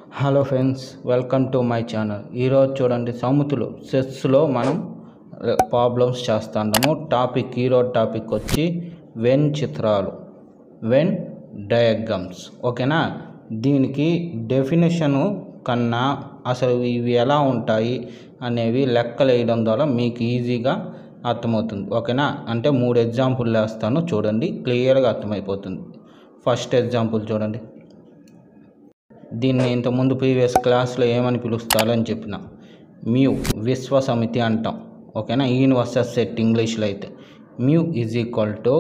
hello friends welcome to my channel ఈరోజు చూడండి సముతులు సెస్లో మనం ప్రాబ్లమ్స్ చేస్తాము టాపిక్ ఈరోజు టాపిక్ వచ్చి వెన్ చిత్రాలు వెన్ డయాగ్రామ్స్ ఓకేనా దీనికి డెఫినేషను కన్నా అసలు ఇవి ఎలా ఉంటాయి అనేవి లెక్కలు వేయడం ద్వారా మీకు ఈజీగా అర్థమవుతుంది ఓకేనా అంటే మూడు ఎగ్జాంపుల్ వేస్తాను చూడండి క్లియర్గా అర్థమైపోతుంది ఫస్ట్ ఎగ్జాంపుల్ చూడండి దీన్ని ఇంతకుముందు ప్రీవియస్ క్లాస్లో ఏమని పిలుస్తారు అని చెప్పిన మ్యూ విశ్వ సమితి అంటాం ఓకేనా యూనివర్సల్ సెట్ ఇంగ్లీష్లో అయితే mu is equal to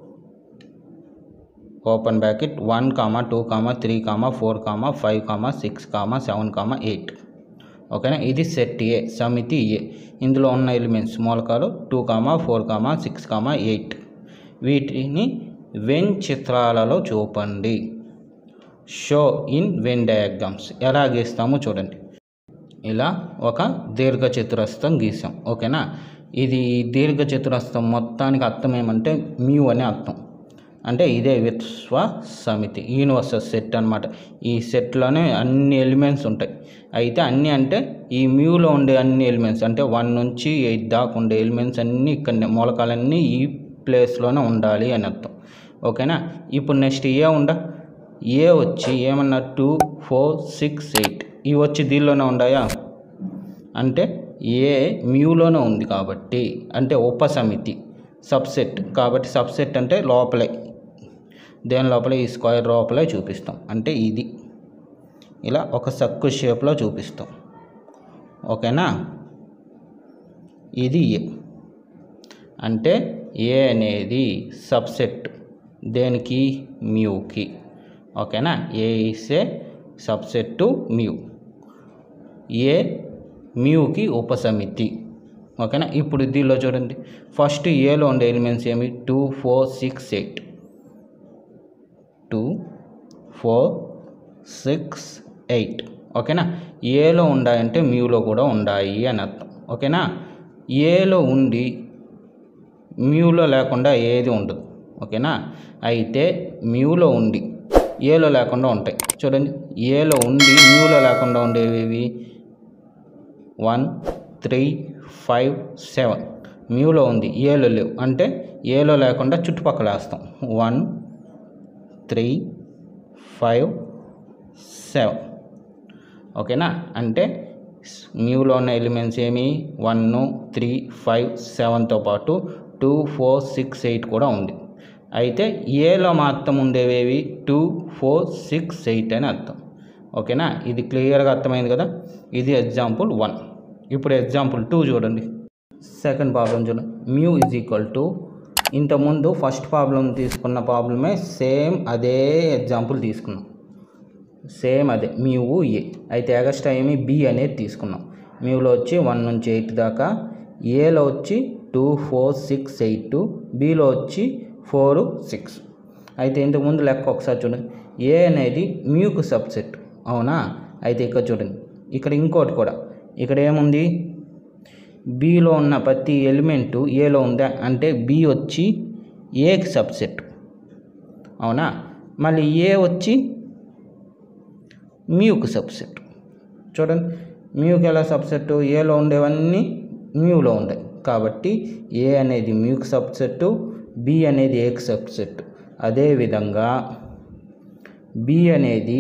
open bracket one comma two comma three comma four comma five comma six comma seven comma eight ఓకేనా ఇది సెట్ ఏ సమితి ఏ ఇందులో ఉన్న ఎలిమెంట్స్ మూలకాలు two comma four comma six comma eight వీటిని Venn చిత్రాలలో చూపండి show in Venn diagrams ఎలా గీస్తామో చూడండి ఇలా ఒక దీర్ఘ చతురస్రం గీసాం ఓకేనా ఇది ఈ దీర్ఘ చతురస్రం మొత్తానికి అర్థం ఏమంటే మ్యూ అనే అర్థం అంటే ఇదే విశ్వ సమితి యూనివర్సల్ సెట్ అనమాట ఈ సెట్లోనే అన్ని ఎలిమెంట్స్ ఉంటాయి అయితే అన్నీ అంటే ఈ మ్యూలో ఉండే అన్ని ఎలిమెంట్స్ అంటే వన్ నుంచి ఎయిట్ దాకా ఉండే ఎలిమెంట్స్ అన్నీ ఇక్కడ మూలకాలన్నీ ఈ ప్లేస్లోనే ఉండాలి అని అర్థం ఓకేనా ఇప్పుడు నెక్స్ట్ ఏ ఉండ ఏ వచ్చి ఏమన్నా టూ ఫోర్ సిక్స్ ఎయిట్ ఇవి వచ్చి దీనిలోనే ఉన్నాయా అంటే ఏ మ్యూలోనే ఉంది కాబట్టి అంటే ఉపసమితి సబ్సెట్ కాబట్టి సబ్సెట్ అంటే లోపలే దేని లోపల ఈ స్క్వేర్ లోపలే చూపిస్తాం అంటే ఇది ఇలా ఒక సర్కిల్ షేప్లో చూపిస్తాం ఓకేనా ఇది ఏ అంటే ఏ అనేది సబ్సెట్ దేనికి మ్యూకి ఓకేనా A is A subset to mu A మ్యూకి ఉపసమితి ఓకేనా ఇప్పుడు దీనిలో చూడండి ఫస్ట్ ఏలో ఉండే ఎలిమెంట్స్ ఏమి two four six eight two four six eight ఓకేనా ఏలో ఉండాయంటే మ్యూలో కూడా ఉండాయి అని అర్థం ఓకేనా ఏలో ఉండి మ్యూలో లేకుండా ఏది ఉండదు ఓకేనా అయితే మ్యూలో ఉండి ఏలో లేకుండా ఉంటాయి చూడండి ఏలో ఉండి మ్యూలో లేకుండా ఉండేవి వన్ త్రీ ఫైవ్ సెవెన్ మ్యూలో ఉంది ఏలో లేవు అంటే ఏలో లేకుండా చుట్టుపక్కల వేస్తాం వన్ త్రీ ఫైవ్ సెవెన్ ఓకేనా అంటే న్యూలో ఉన్న ఎలిమెంట్స్ ఏమి వన్ త్రీ ఫైవ్ సెవెన్తో పాటు టూ ఫోర్ సిక్స్ ఎయిట్ కూడా ఉంది అయితే ఏలో మాత్రం ఉండేవేవి టూ ఫోర్ సిక్స్ ఎయిట్ అని అర్థం ఓకేనా ఇది క్లియర్గా అర్థమైంది కదా ఇది ఎగ్జాంపుల్ వన్ ఇప్పుడు ఎగ్జాంపుల్ టూ చూడండి సెకండ్ ప్రాబ్లం చూడండి మ్యూ ఈజ్ ఈక్వల్ టు ఇంతకుముందు ఫస్ట్ ప్రాబ్లం తీసుకున్న ప్రాబ్లమే సేమ్ అదే ఎగ్జాంపుల్ తీసుకున్నాం సేమ్ అదే మ్యూ ఏ అయితే ఎగస్ట్రా ఏమి బి అనేది తీసుకున్నాం మ్యూలో వచ్చి వన్ నుంచి ఎయిట్ దాకా ఏలో వచ్చి టూ ఫోర్ సిక్స్ ఎయిట్ బిలో వచ్చి ఫోర్ సిక్స్ అయితే ఇంతకుముందు లెక్క ఒకసారి చూడండి ఏ అనేది మ్యూకు సబ్సెట్ అవునా అయితే ఇక్కడ చూడండి ఇక్కడ ఇంకోటి కూడా ఇక్కడ ఏముంది బిలో ఉన్న ప్రతి ఎలిమెంటు ఏలో ఉందా అంటే బి వచ్చి ఏకి సబ్సెట్ అవునా మళ్ళీ ఏ వచ్చి మ్యూకు సబ్సెట్ చూడండి మ్యూకి ఎలా సబ్సెట్ ఏలో ఉండేవన్నీ మ్యూలో ఉంటాయి కాబట్టి ఏ అనేది మ్యూక్ సబ్సెట్ బి అనేది ఏక్ సబ్సెట్ అదేవిధంగా బి అనేది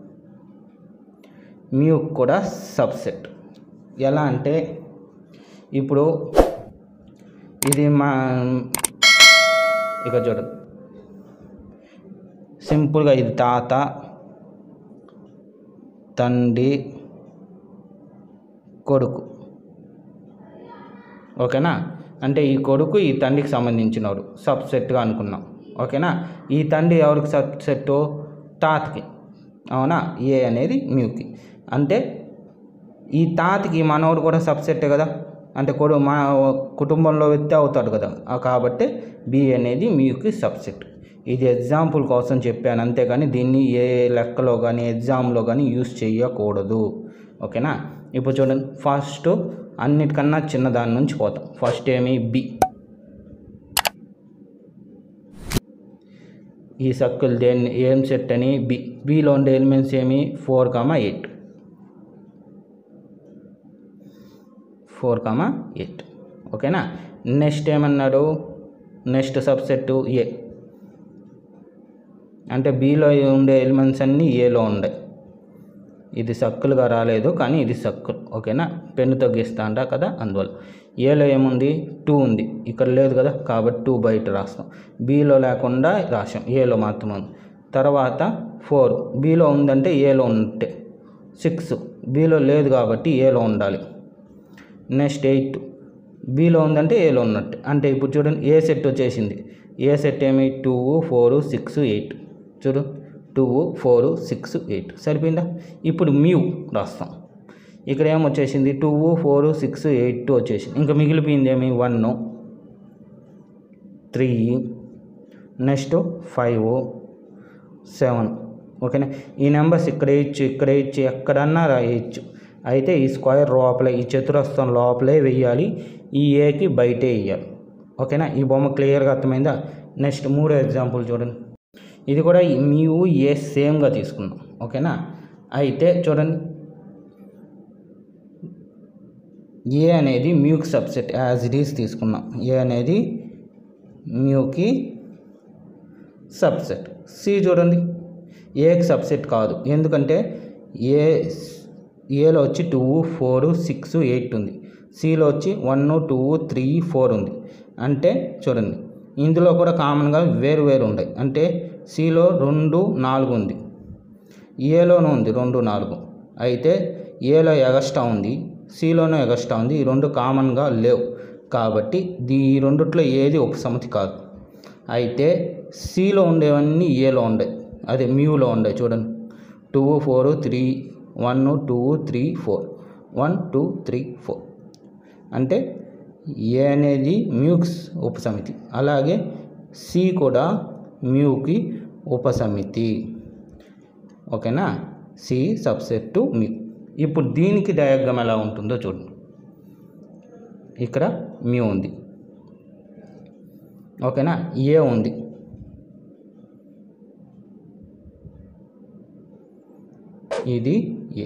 మ్యూక్ కూడా సబ్సెట్ ఎలా అంటే ఇప్పుడు ఇది మా ఇక చూడండి సింపుల్గా ఇది తాత తండ్రి కొడుకు ఓకేనా అంటే ఈ కొడుకు ఈ తండ్రికి సంబంధించినవాడు సబ్సెట్గా అనుకున్నాం ఓకేనా ఈ తండ్రి ఎవరికి సబ్సెట్ తాతకి అవునా ఏ అనేది మ్యూకి అంటే ఈ తాతకి మనవడు కూడా సబ్సెట్టే కదా అంటే కొడు మన కుటుంబంలో వ్యక్తి అవుతాడు కదా కాబట్టి బి అనేది మ్యూకి సబ్సెట్ ఇది ఎగ్జాంపుల్ కోసం చెప్పాను అంతేగాని దీన్ని ఏ లెక్కలో కానీ ఎగ్జామ్లో కానీ యూస్ చేయకూడదు ఓకేనా ఇప్పుడు చూడండి ఫస్ట్ అన్నిటికన్నా చిన్న దాని నుంచి పోతాం ఫస్ట్ ఏమి బి ఈ సర్కిల్ దేన్ని ఏం సెట్ అని బి బిలో ఉండే ఎలిమెంట్స్ ఏమి four comma eight four comma eight ఓకేనా నెక్స్ట్ ఏమన్నాడు నెక్స్ట్ సబ్సెట్ ఏ అంటే బీలో ఉండే ఎలిమెంట్స్ అన్నీ ఏలో ఉన్నాయి ఇది సక్కులుగా రాలేదు కానీ ఇది సక్కులు ఓకేనా పెన్నుతో గీస్తా అంట కదా అందువల్ల ఏలో ఏముంది టూ ఉంది ఇక్కడ లేదు కదా కాబట్టి టూ బయట రాస్తాం బీలో లేకుండా రాసాం ఏలో మాత్రం ఉంది తర్వాత ఫోర్ బీలో ఉందంటే ఏలో ఉన్నట్టే సిక్స్ బీలో లేదు కాబట్టి ఏలో ఉండాలి నెక్స్ట్ ఎయిట్ బీలో ఉందంటే ఏలో ఉన్నట్టు అంటే ఇప్పుడు చూడండి ఏ సెట్ వచ్చేసింది ఏ సెట్ ఏమి టూ ఫోర్ సిక్స్ ఎయిట్ చూడు టూ ఫోర్ సిక్స్ ఎయిట్ సరిపోయిందా ఇప్పుడు మ్యూ రాస్తాం ఇక్కడ ఏమొచ్చేసింది టూ ఫోర్ సిక్స్ ఎయిట్ వచ్చేసింది ఇంకా మిగిలిపోయింది ఏమి one three next five seven ఓకేనా ఈ నెంబర్స్ ఇక్కడ వేయచ్చు ఇక్కడ వేయచ్చు ఎక్కడన్నా రాయొచ్చు అయితే ఈ స్క్వేర్ లోపలే ఈ చతురస్రం లోపలే వెయ్యాలి ఈ ఏకి బయటే వేయాలి ఓకేనా ఈ బొమ్మ క్లియర్గా అర్థమైందా నెక్స్ట్ మూడో ఎగ్జాంపుల్ చూడండి ఇది కూడా మీవు ఏ సేమ్గా తీసుకున్నాం ఓకేనా అయితే చూడండి ఏ అనేది మ్యూక్ సబ్సెట్ యాజ్ ఇట్ ఈస్ తీసుకున్నాం ఏ అనేది మ్యూకి సబ్సెట్ సి చూడండి ఏకి సబ్సెట్ కాదు ఎందుకంటే ఏ ఏలో వచ్చి టూ ఫోర్ సిక్స్ ఎయిట్ ఉంది సిలో వచ్చి వన్ టూ త్రీ ఫోర్ ఉంది అంటే చూడండి ఇందులో కూడా కామన్గా వేరు వేరు ఉంటాయి అంటే సిలో రెండు నాలుగు ఉంది ఏలోనూ ఉంది రెండు నాలుగు అయితే ఏలో ఎగస్ట్రా ఉంది సిలోనూ ఎగస్ట్రా ఉంది ఈ రెండు కామన్గా లేవు కాబట్టి దీ ఈ రెండిట్లో ఏది ఉపసమితి కాదు అయితే సిలో ఉండేవన్నీ ఏలో ఉండే అదే మ్యూలో ఉండే చూడండి two four three one two three four one two three four అంటే ఏ అనేది మ్యూక్స్ ఉపసమితి అలాగే సి కూడా మ్యూకి ఉపసమితి ఓకేనా సి సబ్సెట్ టు మ్యూ ఇప్పుడు దీనికి డయాగ్రామ్ ఎలా ఉంటుందో చూడండి ఇక్కడ మ్యూ ఉంది ఓకేనా ఏ ఉంది ఇది ఏ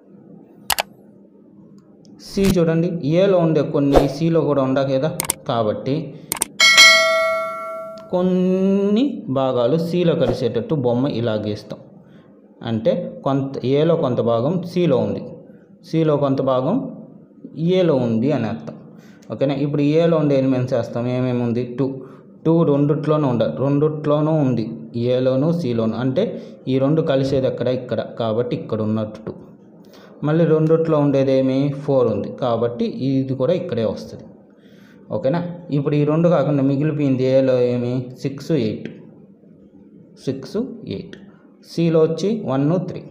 సి చూడండి ఏలో ఉండే కొన్ని సిలో కూడా ఉండ కదా కాబట్టి కొన్ని భాగాలు సిలో కలిసేటట్టు బొమ్మ ఇలా గీస్తాం అంటే కొంత ఏలో కొంత భాగం సిలో ఉంది సిలో కొంత భాగం ఏలో ఉంది అని అర్థం ఓకేనా ఇప్పుడు ఏలో ఉండే ఎలిమెంట్స్ వేస్తాం ఏమేమి ఉంది టూ టూ రెండిట్లోనూ ఉండాలి రెండిట్లోనూ ఉంది ఏలోను సిలోను అంటే ఈ రెండు కలిసేది ఎక్కడ ఇక్కడ కాబట్టి ఇక్కడ ఉన్నట్టు టూ మళ్ళీ రెండిట్లో ఉండేది ఏమి ఫోర్ ఉంది కాబట్టి ఇది కూడా ఇక్కడే వస్తుంది ఓకేనా ఇప్పుడు ఈ రెండు కాకుండా మిగిలిపోయింది ఏలో ఏమి సిక్స్ ఎయిట్ సిక్స్ ఎయిట్ సిలో వచ్చి వన్ త్రీ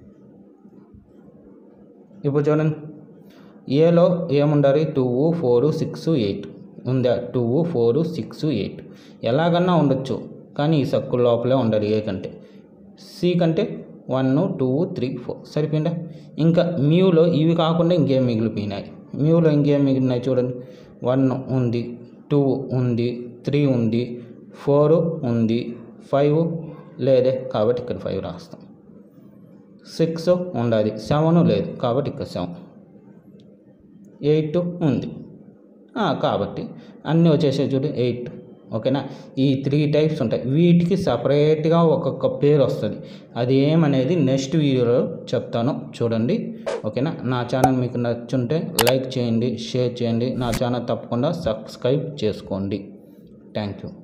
ఇప్పుడు చూడండి ఏలో ఏముండాలి టూ ఫోర్ సిక్స్ ఎయిట్ ఉందా టూ ఫోర్ సిక్స్ ఎయిట్ ఎలాగన్నా ఉండొచ్చు కానీ ఈ సర్కిల్ లోపలే ఉండాలి ఏ కంటే సి కంటే వన్ టూ త్రీ ఫోర్ సరిపోయిందా ఇంకా మ్యూలో ఇవి కాకుండా ఇంకేం మిగిలిపోయినాయి మ్యూలో ఇంకేం మిగిలినాయి చూడండి వన్ ఉంది టూ ఉంది త్రీ ఉంది ఫోర్ ఉంది ఫైవ్ లేదే కాబట్టి ఇక్కడ ఫైవ్ రాస్తాం సిక్స్ ఉండాలి సెవెన్ లేదు కాబట్టి ఇక్కడ సెవెన్ ఎయిట్ ఉంది ఆ, కాబట్టి అన్నీ వచ్చేసే చూడు ఎయిట్ ఓకేనా ఈ త్రీ టైప్స్ ఉంటాయి వీటికి సపరేట్గా ఒక్కొక్క పేరు వస్తుంది అది ఏమనేది నెక్స్ట్ వీడియోలో చెప్తాను చూడండి ఓకేనా నా ఛానల్ మీకు నచ్చుంటే లైక్ చేయండి షేర్ చేయండి నా ఛానల్ తప్పకుండా సబ్స్క్రైబ్ చేసుకోండి థ్యాంక్ యూ